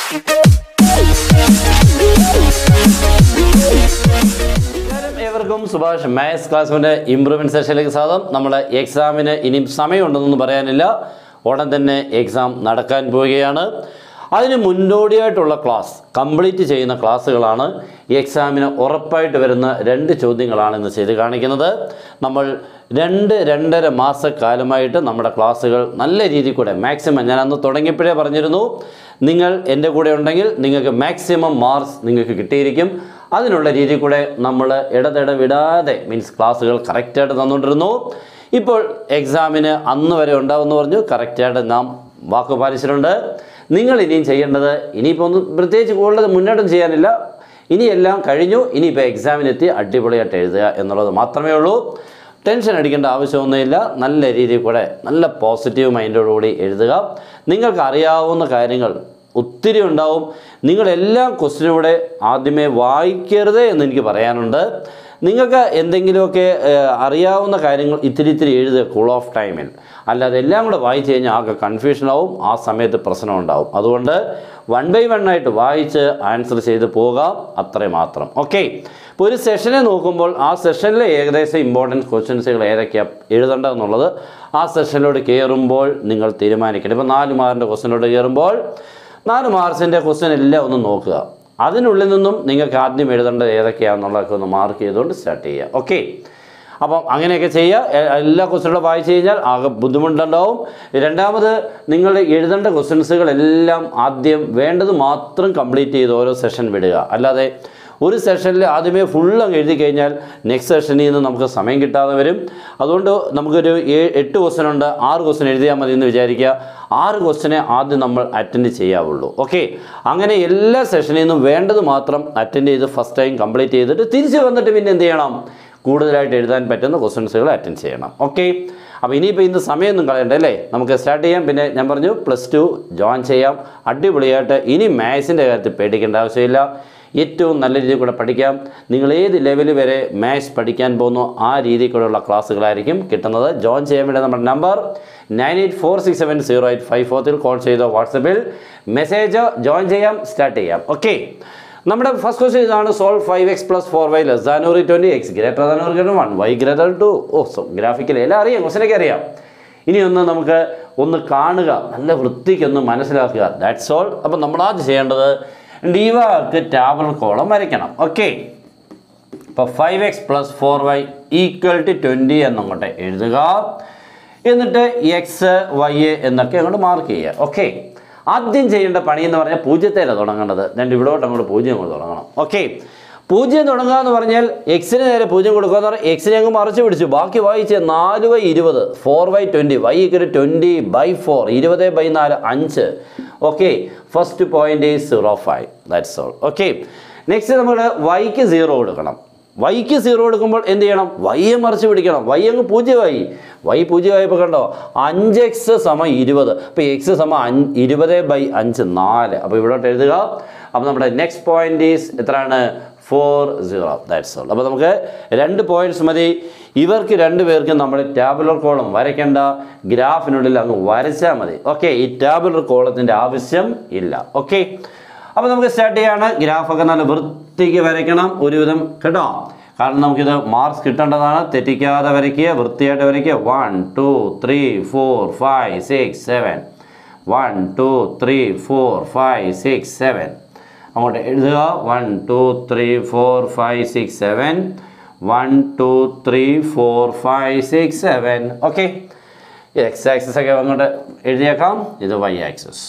നമസ്കാരം ഏവർക്കും സുഭാഷ് മാത്സ് ക്ലാസ്സിൻ്റെ ഇമ്പ്രൂവ്മെൻറ്റ് സെഷനിലേക്ക് സ്വാഗതം നമ്മുടെ എക്സാമിന് ഇനിയും സമയമുണ്ടെന്നൊന്നും പറയാനില്ല ഉടൻ തന്നെ എക്സാം നടക്കാൻ പോവുകയാണ് അതിന് മുന്നോടിയായിട്ടുള്ള ക്ലാസ് കംപ്ലീറ്റ് ചെയ്യുന്ന ക്ലാസ്സുകളാണ് എക്സാമിന് ഉറപ്പായിട്ട് വരുന്ന രണ്ട് ചോദ്യങ്ങളാണ് ഇന്ന് ചെയ്ത് കാണിക്കുന്നത് നമ്മൾ രണ്ട് രണ്ടര മാസക്കാലമായിട്ട് നമ്മുടെ ക്ലാസ്സുകൾ നല്ല രീതിയിൽ കൂടെ മാക്സിമം ഞാൻ അന്ന് തുടങ്ങിയപ്പോഴേ പറഞ്ഞിരുന്നു നിങ്ങൾ എൻ്റെ കൂടെ ഉണ്ടെങ്കിൽ നിങ്ങൾക്ക് മാക്സിമം മാർക്സ് നിങ്ങൾക്ക് കിട്ടിയിരിക്കും അതിനുള്ള രീതിയിൽ കൂടെ നമ്മൾ ഇടതിട വിടാതെ മീൻസ് ക്ലാസ്സുകൾ കറക്റ്റായിട്ട് തന്നുകൊണ്ടിരുന്നു ഇപ്പോൾ എക്സാമിന് അന്ന് വരെ ഉണ്ടാവുമെന്ന് പറഞ്ഞു കറക്റ്റായിട്ട് നാം വാക്ക് പാലിച്ചിട്ടുണ്ട് നിങ്ങൾ ഇനിയും ചെയ്യേണ്ടത് ഇനിയിപ്പോൾ ഒന്നും പ്രത്യേകിച്ച് കൂടുതൽ മുന്നോട്ടും ചെയ്യാനില്ല ഇനിയെല്ലാം കഴിഞ്ഞു ഇനിയിപ്പോൾ എക്സാമിനെത്തി അടിപൊളിയായിട്ട് എഴുതുക എന്നുള്ളത് മാത്രമേ ഉള്ളൂ ടെൻഷൻ അടിക്കേണ്ട ആവശ്യമൊന്നുമില്ല നല്ല രീതിയിൽ കൂടെ നല്ല പോസിറ്റീവ് മൈൻഡോടുകൂടി എഴുതുക നിങ്ങൾക്ക് അറിയാവുന്ന കാര്യങ്ങൾ ഒത്തിരി ഉണ്ടാവും നിങ്ങളെല്ലാം ക്വസ്റ്റിനൂടെ ആദ്യമേ വായിക്കരുത് എന്ന് എനിക്ക് പറയാനുണ്ട് നിങ്ങൾക്ക് എന്തെങ്കിലുമൊക്കെ ഏഹ്, അറിയാവുന്ന കാര്യങ്ങൾ ഇത്തിരി ഇത്തിരി എഴുതുക കൂൾ ഓഫ് ടൈമിൽ അല്ലാതെ എല്ലാം കൂടെ വായിച്ചു കഴിഞ്ഞാൽ ആകെ കൺഫ്യൂഷനാവും ആ സമയത്ത് പ്രശ്നം ഉണ്ടാവും അതുകൊണ്ട് വൺ ബൈ വൺ ആയിട്ട് വായിച്ച് ആൻസർ ചെയ്ത് പോകാം അത്രയും മാത്രം ഓക്കെ ഇപ്പോൾ ഒരു സെഷനെ നോക്കുമ്പോൾ ആ സെഷനിലെ ഏകദേശം ഇമ്പോർട്ടൻറ്റ് ക്വസ്റ്റ്യൻസുകൾ ഏതൊക്കെയാണ് എഴുതേണ്ടതെന്നുള്ളത് ആ സെഷനിലോട്ട് കയറുമ്പോൾ നിങ്ങൾ തീരുമാനിക്കണം ഇപ്പോൾ നാല് മാർക്കിൻ്റെ ക്വസ്റ്റ്യനിലോട്ട് കയറുമ്പോൾ നാല് മാർക്സിൻ്റെ ക്വസ്റ്റ്യൻ എല്ലാം ഒന്ന് നോക്കുക അതിനുള്ളിൽ നിന്നും നിങ്ങൾക്ക് ആദ്യം എഴുതേണ്ടത് ഏതൊക്കെയാണെന്നുള്ളതൊക്കെ ഒന്ന് മാർക്ക് ചെയ്തുകൊണ്ട് സ്റ്റാർട്ട് ചെയ്യുക ഓക്കെ അപ്പം അങ്ങനെയൊക്കെ ചെയ്യുക എ- എല്ലാ ക്വസ്റ്റ്യനും വായിച്ചു കഴിഞ്ഞാൽ ആകെ ബുദ്ധിമുട്ടുണ്ടാവും രണ്ടാമത് നിങ്ങൾ എഴുതേണ്ട ക്വസ്റ്റ്യൻസുകൾ എല്ലാം ആദ്യം വേണ്ടത് മാത്രം കംപ്ലീറ്റ് ചെയ്ത് ഓരോ സെഷൻ വിടുക അല്ലാതെ ഒരു സെഷനിൽ ആദ്യമേ ഫുൾ അങ്ങ് എഴുതി കഴിഞ്ഞാൽ നെക്സ്റ്റ് സെഷനിൽ നിന്ന് നമുക്ക് സമയം കിട്ടാതെ വരും അതുകൊണ്ട് നമുക്കൊരു ഏ- എട്ട് ക്വസ്റ്റ്യൻ ഉണ്ട് ആറ് ക്വസ്റ്റ്യൻ എഴുതിയാൽ മതി എന്ന് വിചാരിക്കുക ആറ് ക്വസ്റ്റ്യനെ ആദ്യം നമ്മൾ അറ്റൻഡ് ചെയ്യാവുള്ളൂ ഓക്കെ അങ്ങനെ എല്ലാ സെഷനിൽ നിന്നും വേണ്ടത് മാത്രം അറ്റൻഡ് ചെയ്ത് ഫസ്റ്റ് ടൈം കംപ്ലീറ്റ് ചെയ്തിട്ട് തിരിച്ച് വന്നിട്ട് പിന്നെ എന്ത് ചെയ്യണം കൂടുതലായിട്ട് എഴുതാൻ പറ്റുന്ന ക്വസ്റ്റ്യൻസുകൾ അറ്റൻഡ് ചെയ്യണം ഓക്കെ അപ്പോൾ ഇനിയിപ്പോൾ ഇന്ന് സമയമൊന്നും കളയണ്ട അല്ലേ നമുക്ക് സ്റ്റാർട്ട് ചെയ്യാം പിന്നെ ഞാൻ പറഞ്ഞു പ്ലസ് ടു ജോയിൻ ചെയ്യാം അടിപൊളിയായിട്ട് ഇനി മാത്സിൻ്റെ കാര്യത്തിൽ പേടിക്കേണ്ട ആവശ്യമില്ല ഏറ്റവും നല്ല രീതിയിൽ കൂടെ പഠിക്കാം നിങ്ങൾ ഏത് ലെവൽ വരെ മാത്സ് പഠിക്കാൻ പോകുന്നു ആ രീതിയിൽ കൂടെയുള്ള ക്ലാസ്സുകളായിരിക്കും കിട്ടുന്നത് ജോയിൻ ചെയ്യാൻ വേണ്ടി നമ്മുടെ number nine eight four six seven zero eight five ഫോർത്തിൽ കോൾ ചെയ്തോ വാട്സപ്പിൽ മെസ്സേജ് ജോയിൻ ചെയ്യാം സ്റ്റാർട്ട് ചെയ്യാം ഓക്കെ നമ്മുടെ ഫസ്റ്റ് ക്വസ്റ്റ്യൻ ഇതാണ് solve five x plus four y less than ഒരു ട്വൻറ്റി എക്സ് ഗ്രേറ്റർ ദാൻ ഒരു greater one y greater two ഓ സോ ഗ്രാഫിക്കലി എല്ലാം അറിയാം ക്വസ്റ്റ്യനൊക്കെ അറിയാം ഇനി ഒന്ന് നമുക്ക് ഒന്ന് കാണുക നല്ല വൃത്തിക്കൊന്ന് മനസ്സിലാക്കുക ദാറ്റ്സ് ഓൾ അപ്പം നമ്മൾ ആദ്യം ചെയ്യേണ്ടത് ഡിവാർക്ക് ടാബിൾ കോളം വരയ്ക്കണം ഓക്കെ ഇപ്പോൾ five x plus four y equal to twenty എന്നങ്ങോട്ട് എഴുതുക എന്നിട്ട് എക്സ് വൈ എന്നൊക്കെ അങ്ങോട്ട് മാർക്ക് ചെയ്യുക ഓക്കെ ആദ്യം ചെയ്യേണ്ട പണി എന്ന് പറഞ്ഞാൽ പൂജ്യത്തേല തുടങ്ങേണ്ടത് രണ്ട് ഇവിടോട്ട് അങ്ങോട്ട് പൂജ്യം അങ്ങോട്ട് തുടങ്ങണം ഓക്കെ പൂജ്യം തുടങ്ങുക എന്ന് പറഞ്ഞാൽ എക്സിന് നേരെ പൂജ്യം കൊടുക്കുക എന്ന് പറഞ്ഞാൽ എക്സിനെ അങ്ങ് മറച്ചു പിടിച്ചു ബാക്കി വായിച്ച് നാല് ബൈ ഇരുപത് ഫോർ ബൈ ട്വൻറ്റി വൈ ഇക്കൊരു ട്വൻറ്റി ബൈ ഫോർ ഇരുപത് ബൈ നാല് അഞ്ച് okay first point is zero five that's all okay next നമ്മൾ വൈക്ക് സീറോ കൊടുക്കണം വൈക്ക് സീറോ എടുക്കുമ്പോൾ എന്ത് ചെയ്യണം വൈയെ മറിച്ച് പിടിക്കണം വൈ അങ്ങ് പൂജ്യമായി വൈ പൂജ്യമായപ്പോൾ കണ്ടോ അഞ്ച് എക്സ് സമം ഇരുപത് അപ്പോൾ എക്സ് സമം അഞ്ച് ഇരുപത് ബൈ അഞ്ച് നാല് അപ്പോൾ ഇവിടോട്ട് എഴുതുക അപ്പോൾ നമ്മുടെ നെക്സ്റ്റ് പോയിന്റ് ഈസ് എത്രയാണ് ഫോർ സീറോ ദാറ്റ്സ് ഓൾ അപ്പോൾ നമുക്ക് രണ്ട് പോയിന്റ്സ് മതി ഇവർക്ക് രണ്ട് പേർക്കും നമ്മൾ ടാബുലർ കോളം വരയ്ക്കേണ്ട ഗ്രാഫിനുള്ളിൽ അങ്ങ് വരച്ചാൽ മതി ഓക്കെ ഈ ടാബുലർ കോളത്തിൻ്റെ ആവശ്യം ഇല്ല ഓക്കെ അപ്പോൾ നമുക്ക് സ്റ്റാർട്ട് ചെയ്യാണ് ഗ്രാഫൊക്കെ നല്ല വൃത്തിക്ക് വരയ്ക്കണം ഒരുവിധം കേട്ടോ കാരണം നമുക്കിത് മാർക്സ് കിട്ടേണ്ടതാണ് തെറ്റിക്കാതെ വരയ്ക്കുക വൃത്തിയായിട്ട് വരയ്ക്കുക one two three four five six seven one two three four five six seven അങ്ങോട്ട് എഴുതുക one two three four five six seven one two three four five six seven okay x axis ഒക്കെ അങ്ങോട്ട് എഴുതിയേക്കാം ഇത് y axis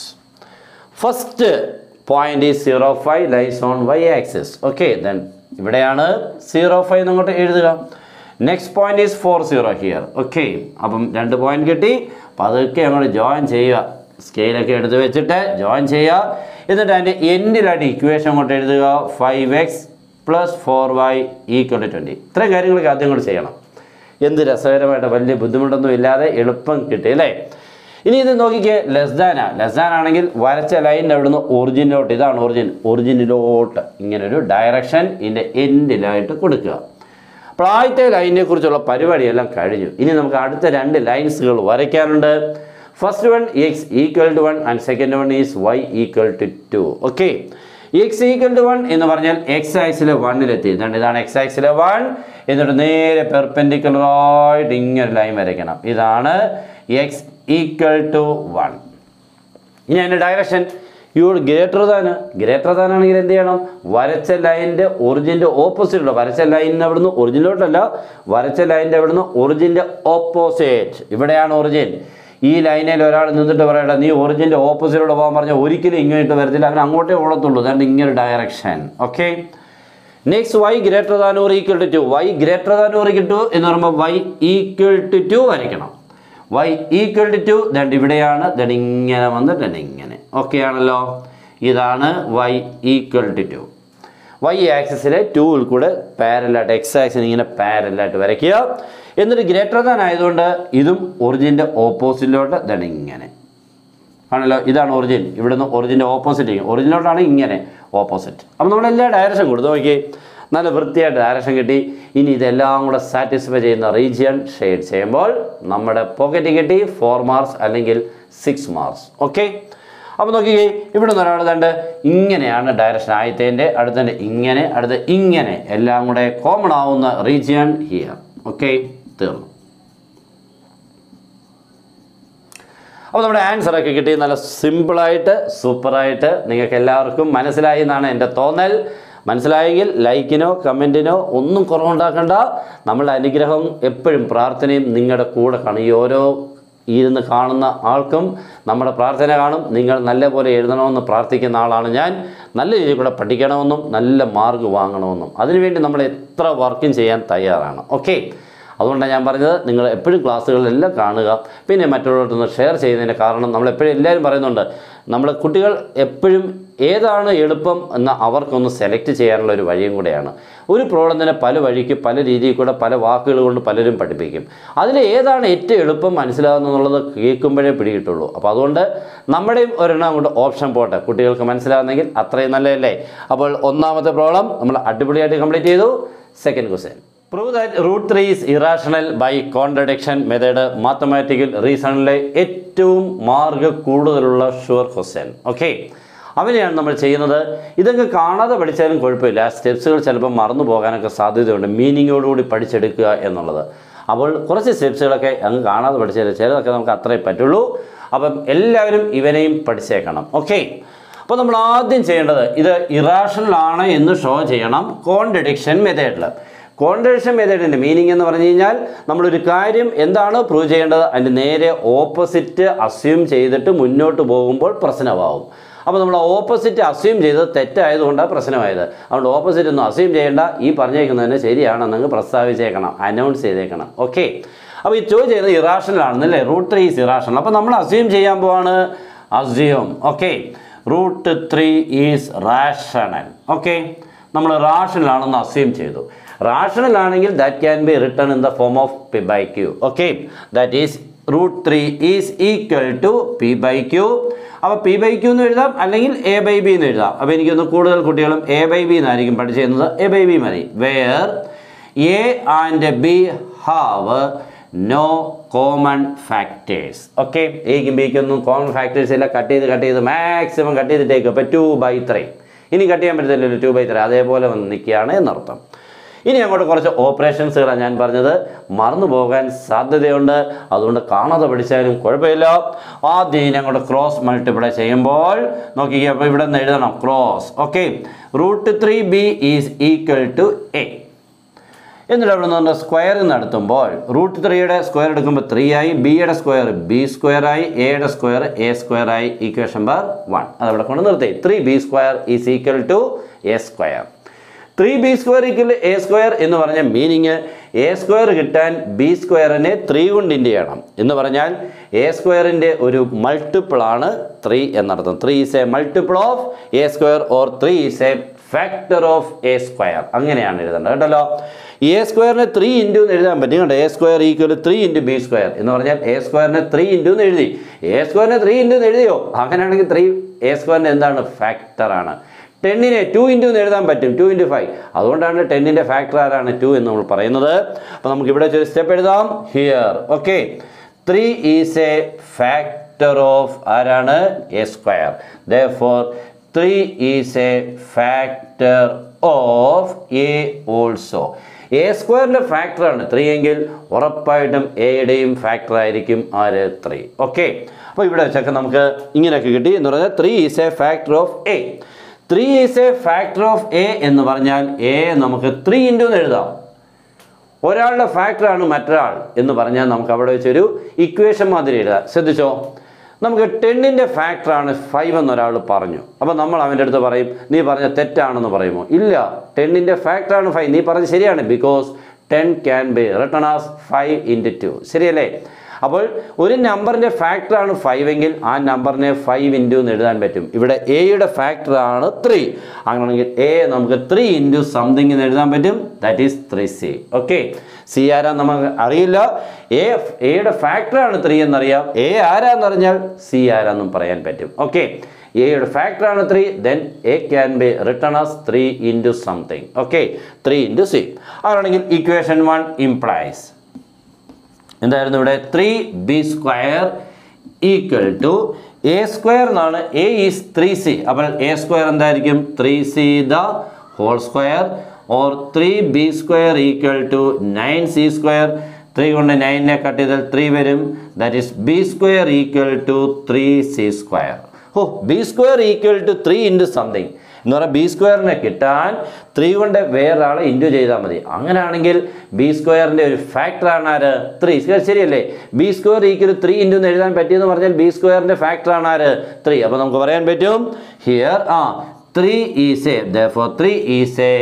first point is zero five lies on y axis okay then ഇവിടെയാണ് zero five അങ്ങോട്ട് എഴുതുക next point is four zero here okay അപ്പം രണ്ട് point കിട്ടി പതുക്കെ അങ്ങോട്ട് ജോയിൻ ചെയ്യുക സ്കെയിലൊക്കെ എടുത്ത് വെച്ചിട്ട് ജോയിൻ ചെയ്യുക എന്നിട്ട് അതിൻ്റെ എൻഡിലായിട്ട് ഇക്വേഷൻ അങ്ങോട്ട് എഴുതുക five x plus four y equal to twenty ഇത്രയും കാര്യങ്ങളൊക്കെ ആദ്യം കൂടെ ചെയ്യണം എന്ത് രസകരമായിട്ട് വലിയ ബുദ്ധിമുട്ടൊന്നും ഇല്ലാതെ എളുപ്പം കിട്ടി അല്ലേ ഇനി ഇത് നോക്കിക്കേ ലെസ് ദാനാ ലെസ് ദാൻ ആണെങ്കിൽ വരച്ച ലൈനിൻ്റെ അവിടുന്ന് ഒറിജിനിലോട്ട് ഇതാണ് ഒറിജിൻ ഒറിജിനിലോട്ട് ഇങ്ങനൊരു ഡയറക്ഷൻ ഇതിൻ്റെ എൻഡിലായിട്ട് കൊടുക്കുക അപ്പോൾ ആദ്യത്തെ ലൈനിനെ കുറിച്ചുള്ള പരിപാടിയെല്ലാം കഴിഞ്ഞു ഇനി നമുക്ക് അടുത്ത രണ്ട് ലൈൻസുകൾ വരയ്ക്കാനുണ്ട് first one x equal to one and second one is y equal to two okay x equal to one എന്ന് പറഞ്ഞാൽ എക്സ് ആക്സിലെ വണ്ണിലെത്തി ഇതാണ് ഇതാണ് എക്സ് ആക്സിലെ വൺ എന്നിട്ട് നേരെ പെർപെൻഡിക്കുലറായിട്ട് ഇങ്ങനെ ലൈൻ വരയ്ക്കണം ഇതാണ് എക്സ് ഈക്വൽ ടു വൺ ഇനി അതിൻ്റെ ഡയറക്ഷൻ യു ഗ്രേറ്റർ ദാൻ ഗ്രേറ്റർ ദാൻ ആണെങ്കിൽ എന്ത് ചെയ്യണം വരച്ച ലൈനിൻ്റെ ഒറിജിൻ്റെ ഓപ്പോസിറ്റുള്ള വരച്ച ലൈനിന് അവിടുന്ന് ഒറിജിനിലോട്ടല്ല വരച്ച ലൈനിൻ്റെ അവിടുന്ന് ഒറിജിൻ്റെ ഓപ്പോസിറ്റ് ഇവിടെയാണ് ഒറിജിൻ ഈ ലൈനിൽ ഒരാൾ നിന്നിട്ട് പറയട്ടെ നീ ഒറിജിൻ്റെ ഓപ്പോസിറ്റിലൂടെ പോകാൻ പറഞ്ഞാൽ ഒരിക്കലും ഇങ്ങോട്ട് വരത്തില്ല അവൻ അങ്ങോട്ടേ ഓടത്തുള്ളൂ അതാണ്ട് ഇങ്ങനെ direction okay next y greater than or equal to two y greater than or equal to എന്ന് പറയുമ്പോൾ വൈ ഈക്വൽ ടു ടു വരയ്ക്കണം വൈ ഈക്വൽ ടു ടു ദണ്ട് ഇവിടെയാണ് ദണ്ട് ഇങ്ങനെ വന്ന് ദണ്ട് ഇങ്ങനെ ഓക്കെ ആണല്ലോ ഇതാണ് y equal to two y ആക്സിസിലെ ടൂവിൽ കൂടെ പാരലായിട്ട് എക്സ് ആക്സിന് ഇങ്ങനെ പാരലായിട്ട് വരയ്ക്കുക എന്നിട്ട് ഗ്രേറ്റർ ദാൻ ആയതുകൊണ്ട് ഇതും ഒറിജിൻ്റെ ഓപ്പോസിറ്റിലോട്ട് ദണ്ട് ഇങ്ങനെ ആണല്ലോ ഇതാണ് ഒറിജിൻ ഇവിടുന്ന് ഒറിജിൻ്റെ ഓപ്പോസിറ്റ് ഒറിജിനോട്ടാണ് ഇങ്ങനെ ഓപ്പോസിറ്റ് അപ്പോൾ നമ്മൾ എല്ലാ ഡയറക്ഷൻ കൊടുത്തു നോക്കി നല്ല വൃത്തിയായിട്ട് ഡയറക്ഷൻ കിട്ടി ഇനി ഇതെല്ലാം കൂടെ സാറ്റിസ്ഫൈ ചെയ്യുന്ന റീജിയൻ ഷെയ്ഡ് ചെയ്യുമ്പോൾ നമ്മുടെ പോക്കറ്റ് കിട്ടി ഫോർ മാർക്സ് അല്ലെങ്കിൽ സിക്സ് മാർക്സ് ഓക്കെ അപ്പോൾ നോക്കിക്കേ ഇവിടെ നിന്ന് ഒരാൾ കണ്ട് ഇങ്ങനെയാണ് ഡയറക്ഷൻ ആയത്തേൻ്റെ അടുത്തതിൻ്റെ ഇങ്ങനെ അടുത്ത് ഇങ്ങനെ എല്ലാം കൂടെ കോമൺ ആവുന്ന റീജിയൻ ഹിയർ ഓക്കെ തീർന്നു അപ്പോൾ നമ്മുടെ ആൻസറൊക്കെ കിട്ടി നല്ല സിമ്പിളായിട്ട് സൂപ്പറായിട്ട് നിങ്ങൾക്ക് എല്ലാവർക്കും മനസ്സിലായി എന്നാണ് എൻ്റെ തോന്നൽ മനസ്സിലായെങ്കിൽ ലൈക്കിനോ കമൻറ്റിനോ ഒന്നും കുറവുണ്ടാക്കണ്ട നമ്മളുടെ അനുഗ്രഹം എപ്പോഴും പ്രാർത്ഥനയും നിങ്ങളുടെ കൂടെ കാണും ഈ ഓരോ ഇരുന്ന് കാണുന്ന ആൾക്കും നമ്മുടെ പ്രാർത്ഥന കാണും നിങ്ങൾ നല്ലപോലെ എഴുതണമെന്ന് പ്രാർത്ഥിക്കുന്ന ആളാണ് ഞാൻ നല്ല രീതിയിൽ കൂടെ പഠിക്കണമെന്നും നല്ല മാർക്ക് വാങ്ങണമെന്നും അതിനുവേണ്ടി നമ്മൾ എത്ര വർക്കും ചെയ്യാൻ തയ്യാറാണ് ഓക്കെ അതുകൊണ്ടാണ് ഞാൻ പറഞ്ഞത് നിങ്ങൾ എപ്പോഴും ക്ലാസ്സുകളിലെല്ലാം കാണുക പിന്നെ മറ്റുള്ളവരൊന്ന് ഷെയർ ചെയ്യുന്നതിന് കാരണം നമ്മളെപ്പോഴും എല്ലാവരും പറയുന്നുണ്ട് നമ്മൾ കുട്ടികൾ എപ്പോഴും ഏതാണ് എളുപ്പം എന്ന് അവർക്കൊന്ന് സെലക്ട് ചെയ്യാനുള്ള ഒരു വഴിയും കൂടെയാണ് ഒരു പ്രോബ്ലം തന്നെ പല വഴിക്ക് പല രീതിയിൽ കൂടെ പല വാക്കുകൾ കൊണ്ട് പലരും പഠിപ്പിക്കും അതിൽ ഏതാണ് ഏറ്റവും എളുപ്പം മനസ്സിലാകുന്നുള്ളത് കേൾക്കുമ്പോഴേ പിടികിട്ടുള്ളൂ അപ്പോൾ അതുകൊണ്ട് നമ്മുടെയും ഒരെണ്ണം അങ്ങോട്ട് ഓപ്ഷൻ പോട്ടെ കുട്ടികൾക്ക് മനസ്സിലാകുന്നെങ്കിൽ അത്രയും നല്ലതല്ലേ അപ്പോൾ ഒന്നാമത്തെ പ്രോബ്ലം നമ്മൾ അടിപൊളിയായിട്ട് കംപ്ലീറ്റ് ചെയ്തു second question prove that root three is irrational by contradiction method mathematical റീസണിലെ ഏറ്റവും മാർഗ് കൂടുതലുള്ള ഷുവർ ക്വസ്റ്റ്യൻ ഓക്കെ അവനെയാണ് നമ്മൾ ചെയ്യുന്നത് ഇതൊക്കെ കാണാതെ പഠിച്ചാലും കുഴപ്പമില്ല സ്റ്റെപ്സുകൾ ചിലപ്പോൾ മറന്നു പോകാനൊക്കെ സാധ്യതയുണ്ട് മീനിങ്ങോടുകൂടി പഠിച്ചെടുക്കുക എന്നുള്ളത് അപ്പോൾ കുറച്ച് സ്റ്റെപ്സുകളൊക്കെ അങ്ങ് കാണാതെ പഠിച്ചാൽ ചിലതൊക്കെ നമുക്ക് അത്രേ പറ്റുള്ളൂ അപ്പം എല്ലാവരും ഇവനെയും പഠിച്ചേക്കണം ഓക്കെ അപ്പോൾ നമ്മൾ ആദ്യം ചെയ്യേണ്ടത് ഇത് ഇറാഷണൽ ആണ് എന്ന് ഷോ ചെയ്യണം കോൺട്രഡിക്ഷൻ മെത്തേഡിൽ കോൺട്രഡിക്ഷൻ മെത്തേഡിൻ്റെ മീനിങ് എന്ന് പറഞ്ഞു കഴിഞ്ഞാൽ നമ്മളൊരു കാര്യം എന്താണ് പ്രൂവ് ചെയ്യേണ്ടത് അതിൻ്റെ നേരെ ഓപ്പോസിറ്റ് അസ്യൂം ചെയ്തിട്ട് മുന്നോട്ട് പോകുമ്പോൾ പ്രശ്നമാവും അപ്പോൾ നമ്മൾ ഓപ്പോസിറ്റ് അസ്യൂം ചെയ്തത് തെറ്റായതുകൊണ്ടാണ് പ്രശ്നമായത് അതുകൊണ്ട് ഓപ്പോസിറ്റ് ഒന്നും അസ്യൂം ചെയ്യേണ്ട ഈ പറഞ്ഞേക്കുന്നതിന് ശരിയാണെന്നങ്ങ് പ്രസ്താവിച്ചേക്കണം അനൗൺസ് ചെയ്തേക്കണം ഓക്കെ അപ്പോൾ ഈ ചോദ്യം ചെയ്യുന്നത് ഇറാഷണൽ ആണെന്നല്ലേ റൂട്ട് ത്രീ ഈസ് ഇറാഷണൽ അപ്പോൾ നമ്മൾ അസ്യൂം ചെയ്യാൻ പോവാണ് assume okay root three is rational okay നമ്മൾ റാഷണൽ ആണെന്ന് അസ്യൂം ചെയ്തു റാഷണൽ ആണെങ്കിൽ that can be written in the form of p by q okay that is root three is equal to p by q അപ്പോൾ p by q എന്ന് എഴുതാം അല്ലെങ്കിൽ A by B എന്ന് എഴുതാം അപ്പോൾ എനിക്കൊന്ന് കൂടുതൽ കുട്ടികളും എ ബൈ ബി എന്നായിരിക്കും പഠിച്ചിരുന്നത് എ ബൈ ബി മതി where a and b have no common factors okay എക്കും ബിക്കും ഒന്നും കോമൺ ഫാക്ടേഴ്സ് ഇല്ല കട്ട് ചെയ്ത് കട്ട് ചെയ്ത് മാക്സിമം കട്ട് ചെയ്തിട്ടേക്ക് അപ്പോൾ ടു ബൈ ത്രീ ഇനി കട്ട് ചെയ്യാൻ പറ്റത്തില്ലല്ലോ ടു ബൈ ത്രീ അതേപോലെ വന്ന് നിൽക്കുകയാണ് എന്നർത്ഥം ഇനി അങ്ങോട്ട് കുറച്ച് ഓപ്പറേഷൻസുകളാണ് ഞാൻ പറഞ്ഞത് മറന്നു പോകാൻ സാധ്യതയുണ്ട് അതുകൊണ്ട് കാണാതെ പഠിച്ചാലും കുഴപ്പമില്ല ആദ്യം ഇനി അങ്ങോട്ട് ക്രോസ് മൾട്ടിപ്ലൈ ചെയ്യുമ്പോൾ നോക്കിക്കുക അപ്പോൾ ഇവിടെ നിന്ന് എഴുതണം cross okay root three b is equal to a എന്നിട്ട് അവിടെ നിന്ന് സ്ക്വയർ നടത്തുമ്പോൾ റൂട്ട് ത്രീയുടെ സ്ക്വയർ എടുക്കുമ്പോൾ ത്രീ ആയി ബിയുടെ സ്ക്വയർ ബി സ്ക്വയർ ആയി എയുടെ സ്ക്വയർ എ സ്ക്വയർ ആയി ഈക്വേഷൻ നമ്പർ വൺ അതവിടെ കൊണ്ട് നിർത്തി three b square is equal to a square three b square equal a square എന്ന് പറഞ്ഞ മീനിങ് എ സ്ക്വയർ കിട്ടാൻ ബി സ്ക്വയറിനെ ത്രീ കൊണ്ട് ഇൻഡ് ചെയ്യണം എന്ന് പറഞ്ഞാൽ എ സ്ക്വയറിൻ്റെ ഒരു മൾട്ടിപ്പിൾ ആണ് ത്രീ എന്നർത്ഥം three is a multiple of a square or three is a factor of a square അങ്ങനെയാണ് എഴുതേണ്ടത് കേട്ടല്ലോ എ സ്ക്വയറിനെ ത്രീ ഇൻറ്റു എന്ന് എഴുതാൻ പറ്റും കണ്ടോ a square equal three into b square എന്ന് പറഞ്ഞാൽ എ സ്ക്വയറിനെ ത്രീ ഇൻറ്റു എന്ന് എഴുതി എ സ്ക്വയറിനെ ത്രീ ഇൻറ്റു എന്ന് എഴുതിയോ അങ്ങനെയാണെങ്കിൽ ത്രീ എ സ്ക്വയറിൻ്റെ എന്താണ് ഫാക്ടറാണ് ടെന്നിനെ ടു ഇൻറ്റു എന്ന് എഴുതാൻ പറ്റും ടു ഇൻറ്റു ഫൈവ് അതുകൊണ്ടാണ് ടെന്നിൻ്റെ ഫാക്ടർ ആരാണ് ടു എന്ന് നമ്മൾ പറയുന്നത് അപ്പോൾ നമുക്ക് ഇവിടെ ഒരു സ്റ്റെപ്പ് എഴുതാം here okay three is a factor of ആരാണ് a square therefore three is a factor of a also a സ്ക്വയറിൻ്റെ ഫാക്ടറാണ് ത്രീ എങ്കിൽ ഉറപ്പായിട്ടും എയുടെയും ഫാക്ടർ ആയിരിക്കും ആര് ത്രീ ഓക്കെ അപ്പോൾ ഇവിടെ വെച്ചൊക്കെ നമുക്ക് ഇങ്ങനെയൊക്കെ കിട്ടി എന്ന് പറഞ്ഞാൽ three is a factor of a three is a factor of a എന്ന് പറഞ്ഞാൽ എ നമുക്ക് ത്രീ ഇൻറ്റു എന്ന് എഴുതാം ഒരാളുടെ ഫാക്ടറാണ് മറ്റൊരാൾ എന്ന് പറഞ്ഞാൽ നമുക്ക് അവിടെ വെച്ചൊരു ഇക്വേഷൻ മാതിരി എഴുതാം ശ്രദ്ധിച്ചോ നമുക്ക് ടെന്നിൻ്റെ ഫാക്ടറാണ് ഫൈവ് എന്നൊരാൾ പറഞ്ഞു അപ്പോൾ നമ്മൾ അവൻ്റെ അടുത്ത് പറയും നീ പറഞ്ഞ തെറ്റാണെന്ന് പറയുമോ ഇല്ല ടെന്നിൻ്റെ ഫാക്ടറാണ് ഫൈവ് നീ പറഞ്ഞത് ശരിയാണ് because ten can be written as five into two ശരിയല്ലേ അപ്പോൾ ഒരു നമ്പറിൻ്റെ ഫാക്ടറാണ് ഫൈവ് എങ്കിൽ ആ നമ്പറിനെ ഫൈവ് ഇൻറ്റു എന്ന് എഴുതാൻ പറ്റും ഇവിടെ എയുടെ ഫാക്ടറാണ് ത്രീ അങ്ങനെയാണെങ്കിൽ എ നമുക്ക് ത്രീ ഇൻറ്റു സംതിങ് എന്ന് എഴുതാൻ പറ്റും that is three c okay c ആരാ നമുക്ക് അറിയില്ല എ എയുടെ ഫാക്ടറാണ് ത്രീ എന്നറിയാം എ ആരാന്ന് അറിഞ്ഞാൽ സി ആരാന്നും പറയാൻ പറ്റും ഓക്കെ എയുടെ ഫാക്ടറാണ് three then a can be written as three into something okay three into c അങ്ങനെയാണെങ്കിൽ ഇക്വേഷൻ വൺ ഇംപ്ലൈസ് എന്തായിരുന്നു ഇവിടെ three b square equal to a square എന്നാണ് എ ഈസ് ത്രീ സി അപ്പോൾ എ സ്ക്വയർ എന്തായിരിക്കും three c the whole square or three b square equal to nine c square three കൊണ്ട് നയനിനെ cut ചെയ്താൽ three വരും that is b square equal to three c square oh b square equal to three into something എന്ന് പറഞ്ഞാൽ B സ്ക്വയറിനെ കിട്ടാൻ three കൊണ്ട് വേറൊരാളെ into ചെയ്താൽ മതി അങ്ങനെയാണെങ്കിൽ ബി സ്ക്വയറിൻ്റെ ഒരു ഫാക്ടറാണ് ആര് ത്രീ ശരിയല്ലേ b square equal three into എന്ന് എഴുതാൻ പറ്റിയെന്ന് പറഞ്ഞാൽ ബി സ്ക്വയറിൻ്റെ ഫാക്ടറാണ് ആര് ത്രീ അപ്പോൾ നമുക്ക് പറയാൻ പറ്റും ഹിയർ ആ three is a therefore three is a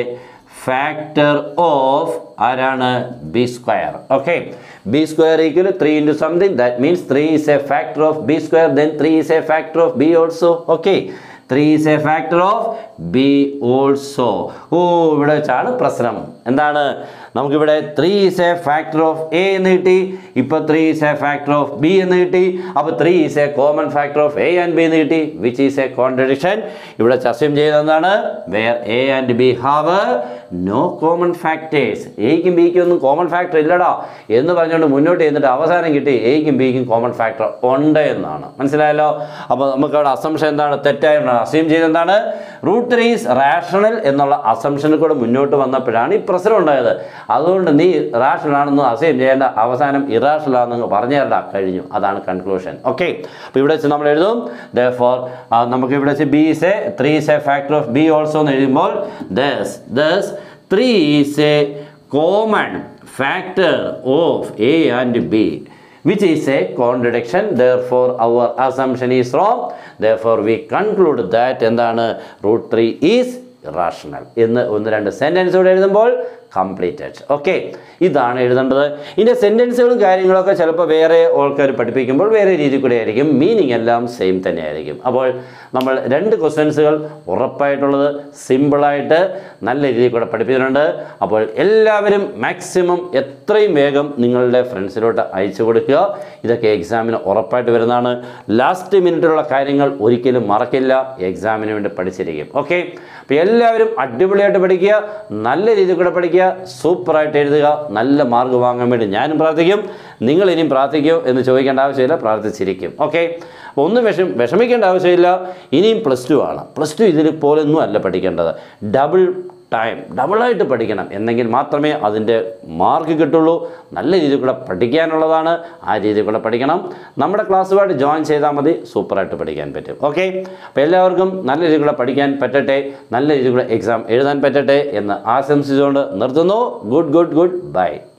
factor of ആരാണ് b square okay b square equal three into something that means three is a factor of b square then three is a factor of b also okay three is a factor of b also ഓ ഇവിടെ വെച്ചാണ് പ്രശ്നം എന്താണ് നമുക്കിവിടെ three is a factor of a എന്ന് കിട്ടി ഇപ്പോൾ three is a factor of B എന്ന് കിട്ടി അപ്പോൾ three is a common factor of a and b എന്ന് കിട്ടി വിച്ച് ഈസ് എ കോൺട്രഡിക്ഷൻ ഇവിടെ ചർച്ചയും ചെയ്യുന്നതാണ് where a and b have no common factors എയ്ക്കും ബിക്കും ഒന്നും കോമൺ ഫാക്ടർ ഇല്ലടാ എന്ന് പറഞ്ഞുകൊണ്ട് മുന്നോട്ട് ചെയ്യുന്നിട്ട് അവസാനം കിട്ടി എയ്ക്കും ബിക്കും കോമൺ ഫാക്ടർ ഉണ്ട് എന്നാണ് മനസ്സിലായല്ലോ അപ്പോൾ നമുക്ക് അവിടെ അസംഷൻ എന്താണ് തെറ്റായ അസ്യൂം ചെയ്ത് എന്താണ് റൂട്ട് ത്രീ ഈസ് റാഷണൽ എന്നുള്ള അസംഷനിൽ കൂടെ മുന്നോട്ട് വന്നപ്പോഴാണ് ഈ പ്രശ്നം ഉണ്ടായത് അതുകൊണ്ട് നീ റാഷണൽ ആണെന്ന് അസ്യൂം ചെയ്യേണ്ട അവസാനം ഇറാഷണൽ ആണെന്ന് പറഞ്ഞു തരണ്ട കഴിഞ്ഞു അതാണ് കൺക്ലൂഷൻ ഓക്കെ അപ്പോൾ ഇവിടെ വെച്ച് നമ്മൾ എഴുതും ദ ഫോർ നമുക്ക് ഇവിടെ വെച്ച് b is a three is a factor of b also എന്ന് എഴുതുമ്പോൾ thus thus three is a common factor of a and b which is a contradiction therefore our assumption is wrong therefore we conclude that എന്താണ് root three is rational എന്ന് ഒന്ന് രണ്ട് sentence കൂടെ എഴുതുമ്പോൾ completed okay ഇതാണ് എഴുതേണ്ടത് ഇതിൻ്റെ സെൻറ്റൻസുകളും കാര്യങ്ങളൊക്കെ ചിലപ്പോൾ വേറെ ആൾക്കാർ പഠിപ്പിക്കുമ്പോൾ വേറെ രീതി കൂടെ ആയിരിക്കും മീനിങ് എല്ലാം സെയിം തന്നെ ആയിരിക്കും അപ്പോൾ നമ്മൾ രണ്ട് ക്വസ്റ്റ്യൻസുകൾ ഉറപ്പായിട്ടുള്ളത് സിമ്പിളായിട്ട് നല്ല രീതിയിൽ കൂടെ പഠിപ്പിച്ചിട്ടുണ്ട് അപ്പോൾ എല്ലാവരും മാക്സിമം എത്രയും വേഗം നിങ്ങളുടെ ഫ്രണ്ട്സിലോട്ട് അയച്ചു കൊടുക്കുക ഇതൊക്കെ എക്സാമിന് ഉറപ്പായിട്ട് വരുന്നതാണ് ലാസ്റ്റ് മിനിറ്റിലുള്ള കാര്യങ്ങൾ ഒരിക്കലും മറക്കില്ല എക്സാമിന് വേണ്ടി പഠിച്ചിരിക്കും ഓക്കെ അപ്പോൾ എല്ലാവരും അടിപൊളിയായിട്ട് പഠിക്കുക നല്ല രീതിയിൽ കൂടെ പഠിക്കുക സൂപ്പറായിട്ട് എഴുതുക നല്ല മാർക്ക് വാങ്ങാൻ വേണ്ടി ഞാനും പ്രാർത്ഥിക്കും നിങ്ങൾ ഇനിയും പ്രാർത്ഥിക്കുമോ എന്ന് ചോദിക്കേണ്ട ആവശ്യമില്ല പ്രാർത്ഥിച്ചിരിക്കും ഓക്കെ അപ്പോൾ ഒന്നും വിഷം വിഷമിക്കേണ്ട ആവശ്യമില്ല ഇനിയും പ്ലസ് ടു ആണ് പ്ലസ് ടു ഇതിൽ പോലൊന്നും അല്ല പഠിക്കേണ്ടത് ഡബിൾ ടൈം ഡബിളായിട്ട് പഠിക്കണം എന്നെങ്കിൽ മാത്രമേ അതിൻ്റെ മാർക്ക് കിട്ടുള്ളൂ നല്ല രീതിയിൽ കൂടെ പഠിക്കാനുള്ളതാണ് ആ രീതിയിൽ കൂടെ പഠിക്കണം നമ്മുടെ ക്ലാസ്സുമായിട്ട് ജോയിൻ ചെയ്താൽ മതി സൂപ്പറായിട്ട് പഠിക്കാൻ പറ്റും ഓക്കെ അപ്പോൾ എല്ലാവർക്കും നല്ല രീതിയിൽ കൂടെ പഠിക്കാൻ പറ്റട്ടെ നല്ല രീതിയിൽ കൂടെ എക്സാം എഴുതാൻ പറ്റട്ടെ എന്ന് ആശംസിച്ചുകൊണ്ട് നിർത്തുന്നു ഗുഡ് ഗുഡ് ഗുഡ് ബൈ